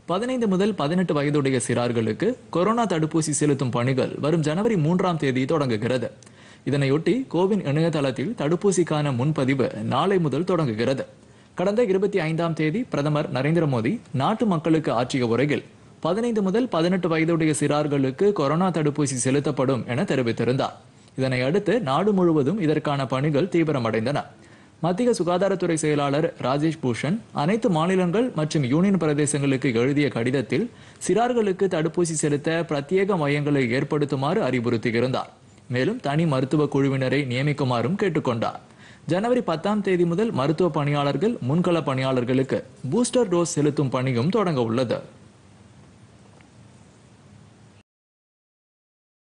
பதினைந்து முதல் பதினெட்டு வயதுடைய சிறார்களுக்கு கொரோனா தடுப்பூசி செலுத்தும் பணிகள் வரும் ஜனவரி மூன்றாம் தேதி தொடங்குகிறது இதனையொட்டி கோவின் இணையதளத்தில் தடுப்பூசிக்கான முன்பதிவு நாளை முதல் தொடங்குகிறது கடந்த இருபத்தி ஐந்தாம் தேதி பிரதமர் நரேந்திர மோடி நாட்டு மக்களுக்கு ஆற்றிய உரையில் பதினைந்து முதல் பதினெட்டு வயதுடைய சிறார்களுக்கு கொரோனா தடுப்பூசி செலுத்தப்படும் என தெரிவித்திருந்தார் இதனை அடுத்து நாடு முழுவதும் இதற்கான பணிகள் தீவிரமடைந்தன மத்திய சுகாதாரத்துறை செயலாளர் ராஜேஷ் பூஷன் அனைத்து மாநிலங்கள் மற்றும் யூனியன் பிரதேசங்களுக்கு எழுதிய கடிதத்தில் சிறார்களுக்கு தடுப்பூசி செலுத்த பிரத்யேக மையங்களை ஏற்படுத்துமாறு அறிவுறுத்தியிருந்தார் மேலும் தனி மருத்துவ குழுவினரை நியமிக்குமாறும் கேட்டுக்கொண்டார் ஜனவரி பத்தாம் தேதி முதல் மருத்துவ பணியாளர்கள் முன்கள பணியாளர்களுக்கு பூஸ்டர் டோஸ் செலுத்தும் பணியும் தொடங்க உள்ளது